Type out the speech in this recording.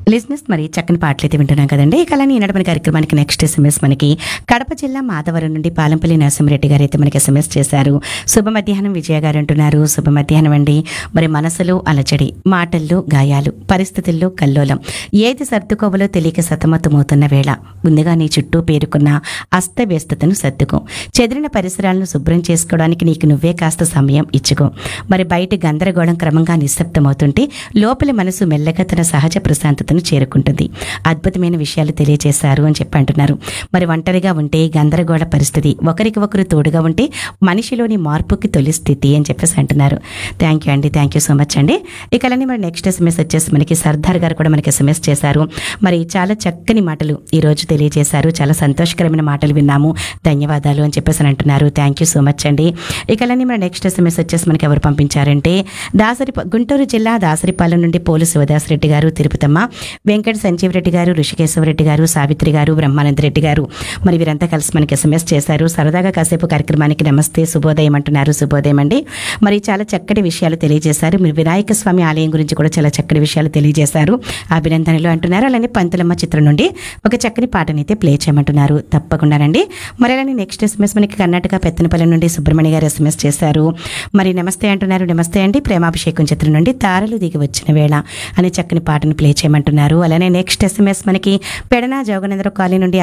లిజినెస్ మరి చక్కని పాటలు అయితే వింటున్నాం కదండి ఇక అలానే ఈనాడు మన కార్యక్రమానికి నెక్స్ట్ ఎస్ఎంఎస్ మనకి కడప జిల్లా మాధవరం నుండి పాలంపల్లి నరసింహరెడ్డి గారు అయితే మనకి ఎస్ఎంఎస్ చేశారు శుభ మధ్యాహ్నం విజయ గారు అంటున్నారు శుభ మధ్యాహ్నం అండి మరి మనసులో అలచడి మాటల్లో గాయాలు పరిస్థితుల్లో కల్లోలం ఏది సర్దుకోవాలో తెలియక సతమతమవుతున్న వేళ ముందుగా నీ చుట్టూ పేరుకున్న అస్తవ్యస్తతను సర్దుకో చెదిరిన పరిసరాలను శుభ్రం చేసుకోవడానికి నీకు నువ్వే కాస్త సమయం ఇచ్చుకో మరి బయట గందరగోళం క్రమంగా నిశ్శబ్దమవుతుంటే లోపలి మనసు మెల్లగా తన సహజ ప్రశాంతతను చేరుకుంటుంది అద్భుతమైన విషయాలు తెలియజేశారు అని చెప్పి అంటున్నారు మరి ఒంటరిగా ఉంటే గందరగోళ పరిస్థితి ఒకరికి ఒకరు తోడుగా ఉంటే మనిషిలోని మార్పుకి తొలి స్థితి అని చెప్పేసి అంటున్నారు థ్యాంక్ యూ అండి థ్యాంక్ యూ సో మచ్ అండి ఇక అలానే మరి నెక్స్ట్ ఎస్ఎంఎస్ వచ్చేసి మనకి సర్దార్ గారు కూడా మనకి ఎస్ఎంఎస్ చేశారు మరి చాలా చక్కని మాటలు ఈ రోజు తెలియజేశారు చాలా సంతోషకరమైన మాటలు విన్నాము ధన్యవాదాలు అని చెప్పేసి అని అంటున్నారు థ్యాంక్ యూ సో మచ్ అండి ఇక అలానే మరి నెక్స్ట్ ఎస్ఎంఎస్ వచ్చేసి మనకి ఎవరు పంపించారంటే దాసరి గుంటూరు జిల్లా దాసరిపాలెం నుండి పోలు శివదాసరెడ్డి గారు తిరుపతమ్మ వెంకట సంజీవరెడ్డి గారు ఋషికేశ్వరరెడ్డి గారు సావిత్రి గారు బ్రహ్మానంద రెడ్డి గారు మరి వీరంతా కలిసి మనకి ఎస్ఎంఎస్ చేశారు సరదాగా కాసేపు కార్యక్రమానికి నమస్తే శుభోదయం అంటున్నారు శుభోదయం అండి మరి చాలా చక్కటి విషయాలు తెలియజేశారు మీరు వినాయక స్వామి ఆలయం గురించి కూడా చాలా చక్కటి విషయాలు తెలియజేశారు అభినందనలు అంటున్నారు అలానే పంతులమ్మ చిత్రం నుండి ఒక చక్కని పాటనైతే ప్లే చేయమంటున్నారు తప్పకుండానండి మరి అలానే నెక్స్ట్ ఎస్ఎంఎస్ మనకి కర్ణాటక పెత్తనపల్లి నుండి సుబ్రహ్మణ్య గారు ఎస్ఎంఎస్ చేశారు మరి నమస్తే అంటున్నారు నమస్తే అండి ప్రేమాభిషేకం చిత్రం నుండి తారలు దిగి వచ్చిన వేళ అనే చక్కని పాటను ప్లే చేయమంటున్నారు అలానే నెక్స్ట్ ఎస్ఎంఎస్ మనకి పెడన జోగనేంద్ర కాలనీ నుండి